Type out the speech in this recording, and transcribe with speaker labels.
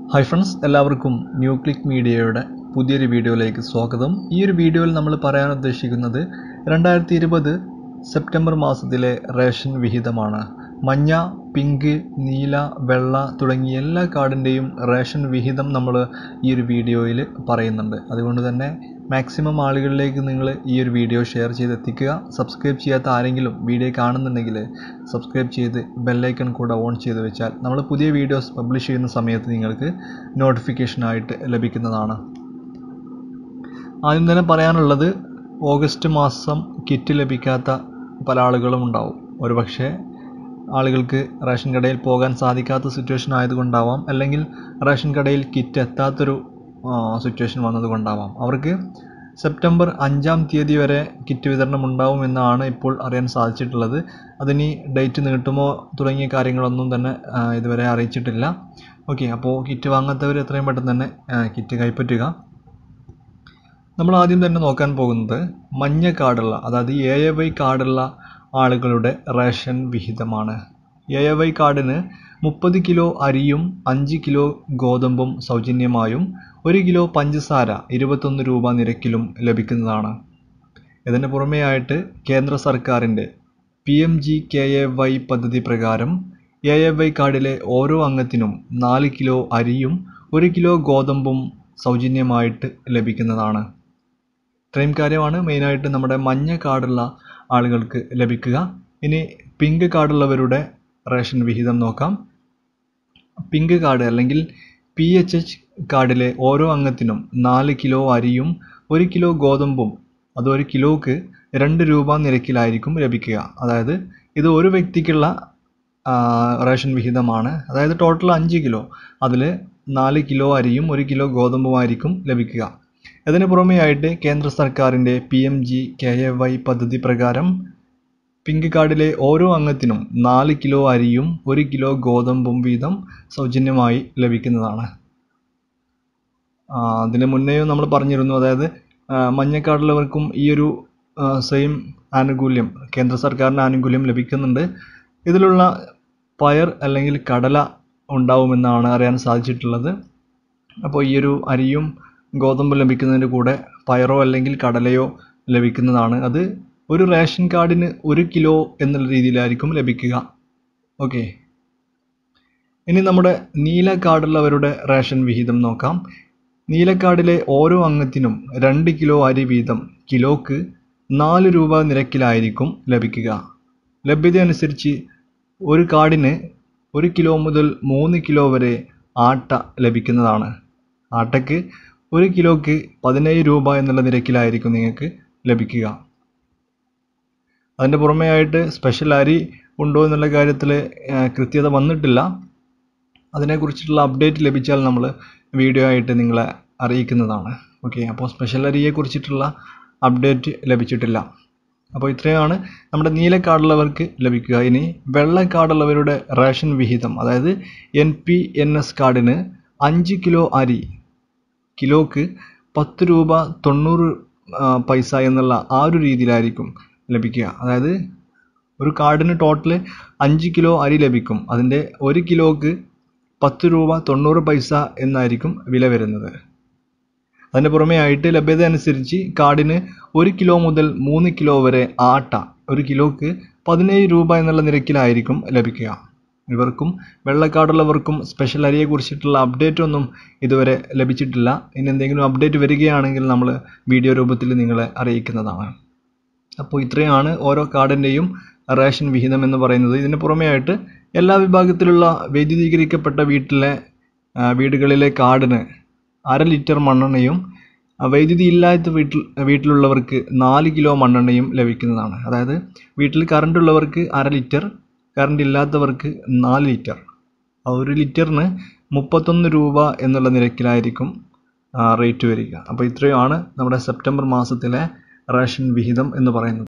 Speaker 1: hi friends എല്ലാവർക്കും new click മീഡിയയുടെ പുതിയൊരു വീഡിയോയിലേക്ക് സ്വാഗതം ഈ ഒരു വീഡിയോയിൽ നമ്മൾ പറയാൻ ഉദ്ദേശിക്കുന്നത് രണ്ടായിരത്തി ഇരുപത് സെപ്റ്റംബർ മാസത്തിലെ റേഷൻ വിഹിതമാണ് മഞ്ഞ പിങ്ക് നീല വെള്ള തുടങ്ങിയ എല്ലാ കാർഡിൻ്റെയും റേഷൻ വിഹിതം നമ്മൾ ഈ ഒരു വീഡിയോയിൽ പറയുന്നുണ്ട് അതുകൊണ്ട് തന്നെ മാക്സിമം ആളുകളിലേക്ക് നിങ്ങൾ ഈ ഒരു വീഡിയോ ഷെയർ ചെയ്തെത്തിക്കുക സബ്സ്ക്രൈബ് ചെയ്യാത്ത ആരെങ്കിലും വീഡിയോ കാണുന്നുണ്ടെങ്കിൽ സബ്സ്ക്രൈബ് ചെയ്ത് ബെല്ലൈക്കൺ കൂടെ ഓൺ ചെയ്ത് വെച്ചാൽ നമ്മൾ പുതിയ വീഡിയോസ് പബ്ലിഷ് ചെയ്യുന്ന സമയത്ത് നിങ്ങൾക്ക് നോട്ടിഫിക്കേഷനായിട്ട് ലഭിക്കുന്നതാണ് ആദ്യം തന്നെ പറയാനുള്ളത് ഓഗസ്റ്റ് മാസം കിറ്റ് ലഭിക്കാത്ത പല ആളുകളും ഉണ്ടാവും ഒരുപക്ഷെ ആളുകൾക്ക് റേഷൻ കടയിൽ പോകാൻ സാധിക്കാത്ത സിറ്റുവേഷൻ ആയതുകൊണ്ടാവാം അല്ലെങ്കിൽ റേഷൻ കടയിൽ കിറ്റ് എത്താത്തൊരു സിറ്റുവേഷൻ വന്നതുകൊണ്ടാവാം അവർക്ക് സെപ്റ്റംബർ അഞ്ചാം തീയതി വരെ കിറ്റ് വിതരണം ഉണ്ടാവുമെന്നാണ് ഇപ്പോൾ അറിയാൻ സാധിച്ചിട്ടുള്ളത് അതിനി ഡേറ്റ് നീട്ടുമോ തുടങ്ങിയ കാര്യങ്ങളൊന്നും തന്നെ ഇതുവരെ അറിയിച്ചിട്ടില്ല ഓക്കെ അപ്പോൾ കിറ്റ് വാങ്ങാത്തവർ എത്രയും പെട്ടെന്ന് തന്നെ കിറ്റ് കൈപ്പറ്റുക നമ്മൾ ആദ്യം തന്നെ നോക്കാൻ പോകുന്നത് മഞ്ഞ കാർഡുള്ള അതായത് എ എ വൈ കാർഡുള്ള ആളുകളുടെ റേഷൻ വിഹിതമാണ് എ എ വൈ കാർഡിന് മുപ്പത് കിലോ അരിയും അഞ്ച് കിലോ ഗോതമ്പും സൗജന്യമായും ഒരു കിലോ പഞ്ചസാര ഇരുപത്തൊന്ന് രൂപ നിരക്കിലും ലഭിക്കുന്നതാണ് ഇതിന് പുറമെയായിട്ട് കേന്ദ്ര സർക്കാരിൻ്റെ P M G K A Y പദ്ധതി പ്രകാരം എ എ വൈ കാർഡിലെ ഓരോ അംഗത്തിനും നാല് കിലോ അരിയും ഒരു കിലോ ഗോതമ്പും സൗജന്യമായിട്ട് ലഭിക്കുന്നതാണ് ഇത്രയും കാര്യമാണ് മെയിനായിട്ട് നമ്മുടെ മഞ്ഞ കാർഡുള്ള ആളുകൾക്ക് ലഭിക്കുക ഇനി പിങ്ക് കാർഡുള്ളവരുടെ റേഷൻ വിഹിതം നോക്കാം പിങ്ക് കാർഡ് അല്ലെങ്കിൽ പി എച്ച് എച്ച് കാർഡിലെ ഓരോ അംഗത്തിനും നാല് കിലോ അരിയും ഒരു കിലോ ഗോതമ്പും അത് ഒരു കിലോക്ക് രണ്ട് രൂപ നിരക്കിലായിരിക്കും ലഭിക്കുക അതായത് ഇത് ഒരു വ്യക്തിക്കുള്ള റേഷൻ വിഹിതമാണ് അതായത് ടോട്ടൽ അഞ്ച് കിലോ അതിൽ നാല് കിലോ അരിയും ഒരു കിലോ ഗോതമ്പുമായിരിക്കും ലഭിക്കുക ഇതിന് പുറമെയായിട്ട് കേന്ദ്ര സർക്കാരിൻ്റെ P M G K A Y പദ്ധതി പ്രകാരം പിങ്ക് കാർഡിലെ ഓരോ അംഗത്തിനും നാല് കിലോ അരിയും ഒരു കിലോ ഗോതമ്പും വീതം സൗജന്യമായി ലഭിക്കുന്നതാണ് അതിന് മുന്നേയും നമ്മൾ പറഞ്ഞിരുന്നു അതായത് മഞ്ഞക്കാർഡിലവർക്കും ഈ ഒരു സെയിം ആനുകൂല്യം കേന്ദ്ര സർക്കാരിൻ്റെ ആനുകൂല്യം ലഭിക്കുന്നുണ്ട് ഇതിലുള്ള പയർ അല്ലെങ്കിൽ കടല ഉണ്ടാവുമെന്നാണ് അറിയാൻ സാധിച്ചിട്ടുള്ളത് അപ്പോൾ ഈ ഒരു അരിയും ഗോതമ്പ് ലഭിക്കുന്നതിൻ്റെ കൂടെ പയറോ അല്ലെങ്കിൽ കടലയോ ലഭിക്കുന്നതാണ് അത് ഒരു റേഷൻ കാർഡിന് ഒരു കിലോ എന്നുള്ള രീതിയിലായിരിക്കും ലഭിക്കുക ഓക്കെ ഇനി നമ്മുടെ നീല കാർഡുള്ളവരുടെ റേഷൻ വിഹിതം നോക്കാം നീല കാർഡിലെ ഓരോ അംഗത്തിനും രണ്ട് കിലോ അരി വീതം കിലോക്ക് നാല് രൂപ നിരക്കിലായിരിക്കും ലഭിക്കുക ലഭ്യത അനുസരിച്ച് ഒരു കാർഡിന് ഒരു കിലോ മുതൽ മൂന്ന് കിലോ വരെ ആട്ട ലഭിക്കുന്നതാണ് ആട്ടയ്ക്ക് ഒരു കിലോക്ക് പതിനേഴ് രൂപ എന്നുള്ള നിരക്കിലായിരിക്കും നിങ്ങൾക്ക് ലഭിക്കുക അതിൻ്റെ പുറമെയായിട്ട് സ്പെഷ്യൽ അരി ഉണ്ടോ എന്നുള്ള കാര്യത്തിൽ കൃത്യത വന്നിട്ടില്ല അതിനെക്കുറിച്ചിട്ടുള്ള അപ്ഡേറ്റ് ലഭിച്ചാൽ നമ്മൾ വീഡിയോ ആയിട്ട് നിങ്ങളെ അറിയിക്കുന്നതാണ് ഓക്കെ അപ്പോൾ സ്പെഷ്യൽ അരിയെ കുറിച്ചിട്ടുള്ള അപ്ഡേറ്റ് ലഭിച്ചിട്ടില്ല അപ്പോൾ ഇത്രയാണ് നമ്മുടെ നീല കാർഡുള്ളവർക്ക് ലഭിക്കുക ഇനി വെള്ള കാർഡുള്ളവരുടെ റേഷൻ വിഹിതം അതായത് എൻ പി എൻ എസ് കാർഡിന് അഞ്ച് കിലോ അരി കിലോക്ക് പത്ത് രൂപ തൊണ്ണൂറ് പൈസ എന്നുള്ള ആ ഒരു രീതിയിലായിരിക്കും ലഭിക്കുക അതായത് ഒരു കാർഡിന് ടോട്ടൽ അഞ്ച് കിലോ അരി ലഭിക്കും അതിൻ്റെ ഒരു കിലോക്ക് പത്ത് രൂപ തൊണ്ണൂറ് പൈസ എന്നായിരിക്കും വില വരുന്നത് അതിന് പുറമെ ആയിട്ട് ലഭ്യത അനുസരിച്ച് കാർഡിന് ഒരു കിലോ മുതൽ മൂന്ന് കിലോ വരെ ആട്ട ഒരു കിലോക്ക് പതിനേഴ് രൂപ എന്നുള്ള നിരക്കിലായിരിക്കും ലഭിക്കുക ഇവർക്കും വെള്ളക്കാടുള്ളവർക്കും സ്പെഷ്യൽ അരിയെ കുറിച്ചിട്ടുള്ള അപ്ഡേറ്റ് ഒന്നും ഇതുവരെ ലഭിച്ചിട്ടില്ല ഇനി എന്തെങ്കിലും അപ്ഡേറ്റ് വരികയാണെങ്കിൽ നമ്മൾ വീഡിയോ രൂപത്തിൽ നിങ്ങളെ അറിയിക്കുന്നതാണ് അപ്പോൾ ഇത്രയാണ് ഓരോ കാർഡിൻ്റെയും റേഷൻ വിഹിതം എന്ന് പറയുന്നത് ഇതിന് പുറമേ ആയിട്ട് എല്ലാ വിഭാഗത്തിലുള്ള വൈദ്യുതീകരിക്കപ്പെട്ട വീട്ടിലെ വീടുകളിലെ കാർഡിന് അര ലിറ്റർ മണ്ണെണ്ണയും വൈദ്യുതി ഇല്ലാത്ത വീട്ടിൽ വീട്ടിലുള്ളവർക്ക് നാല് കിലോ മണ്ണെണ്ണയും ലഭിക്കുന്നതാണ് അതായത് വീട്ടിൽ കറണ്ട് ഉള്ളവർക്ക് അര ലിറ്റർ കറണ്ട് ഇല്ലാത്തവർക്ക് നാല് ലിറ്റർ ഒരു ലിറ്ററിന് മുപ്പത്തൊന്ന് രൂപ എന്നുള്ള നിരക്കിലായിരിക്കും റേറ്റ് വരിക അപ്പോൾ ഇത്രയുമാണ് നമ്മുടെ സെപ്റ്റംബർ മാസത്തിലെ റേഷൻ വിഹിതം എന്ന് പറയുന്നത്